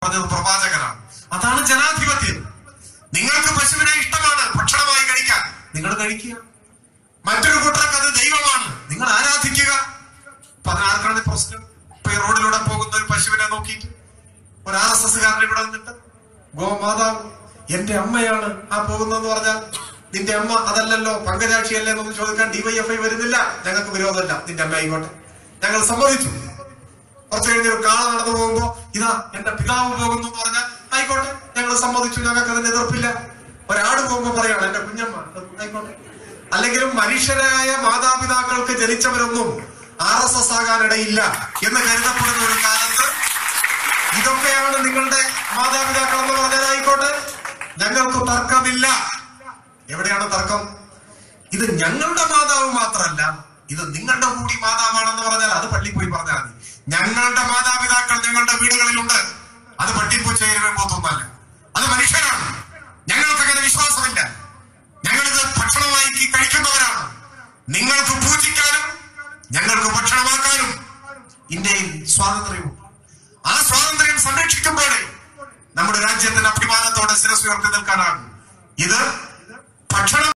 പറഞ്ഞത് പ്രവാചകനാണ് അതാണ് ജനാധിപത്യം നിങ്ങൾക്ക് പശുവിനെ ഇഷ്ടമാണ് ഭക്ഷണമായി കഴിക്കാൻ നിങ്ങൾ കഴിക്കുക മറ്റൊരു കൂട്ടർക്ക് അത് ദൈവമാണ് നിങ്ങൾ ആരാധിക്കുക അപ്പൊ അതിനാർക്കാണ് ഈ പ്രശ്നം ഇപ്പൊ ഈ റോഡിലൂടെ പോകുന്ന ഒരു പശുവിനെ നോക്കിയിട്ട് ഒരു ആർ എസ് എസ്സുകാരൻ ഇവിടെ വന്നിട്ട് ഗോമാതാവ് എന്റെ അമ്മയാണ് ആ പോകുന്നതെന്ന് പറഞ്ഞാൽ നിന്റെ അമ്മ അതല്ലല്ലോ പങ്കജാക്ഷിയല്ലേ എന്നൊന്ന് ചോദിക്കാൻ ഡിവൈഎഫ്ഐ വരുന്നില്ല ഞങ്ങൾക്ക് വിരോധമല്ല നിന്റെ അമ്മ ആയിക്കോട്ടെ ഞങ്ങൾ സമ്മതിച്ചു കുറച്ചു കഴിഞ്ഞ് ഒരു കാള നടന്നു പോകുമ്പോ ഇതാ എന്റെ പിതാവ് പോകുന്നു എന്ന് പറഞ്ഞാൽ ആയിക്കോട്ടെ ഞങ്ങൾ സമ്മതിച്ചു ഞങ്ങൾക്ക് അതിന് എതിർപ്പില്ല ഒരാട് പോകുമ്പോ പറയാണ് എന്റെ കുഞ്ഞമ്മ അത് ആയിക്കോട്ടെ അല്ലെങ്കിലും മനുഷ്യരായ മാതാപിതാക്കൾക്ക് ജനിച്ചവരൊന്നും ആർ എസ് എസ് ആകാനിടയില്ല എന്ന് കരുതപ്പെടുന്ന ഒരു കാലത്ത് ഇതൊക്കെയാണ് നിങ്ങളുടെ മാതാപിതാക്കൾ എന്ന് പറഞ്ഞാൽ ആയിക്കോട്ടെ ഞങ്ങൾക്ക് തർക്കമില്ല എവിടെയാണ് തർക്കം ഇത് ഞങ്ങളുടെ മാതാവ് മാത്രമല്ല ഇത് നിങ്ങളുടെ കൂടി മാതാവാണെന്ന് പറഞ്ഞാൽ അത് പള്ളി പോയി പറഞ്ഞാൽ മതി ഞങ്ങളുടെ മാതാപിതാക്കൾ ഞങ്ങളുടെ വീടുകളിലുണ്ട് അത് പട്ടിപ്പൂച്ചയിൽ പോത്തൊന്നല്ല അത് മനുഷ്യരാണ് ഞങ്ങൾക്ക് അങ്ങനെ വിശ്വാസമില്ല ഞങ്ങളിത് ഭക്ഷണമായി കഴിക്കുന്നവരാണ് നിങ്ങൾക്ക് പൂജിക്കാനും ഞങ്ങൾക്ക് ഭക്ഷണമാക്കാനും ഇന്ത്യയിൽ സ്വാതന്ത്ര്യമുണ്ട് ആ സ്വാതന്ത്ര്യം സംരക്ഷിക്കുമ്പോഴേ നമ്മുടെ രാജ്യത്തിന് അഭിമാനത്തോടെ ശിരസ് ഉയർത്തി നിൽക്കാനാകും ഇത് ഭക്ഷണം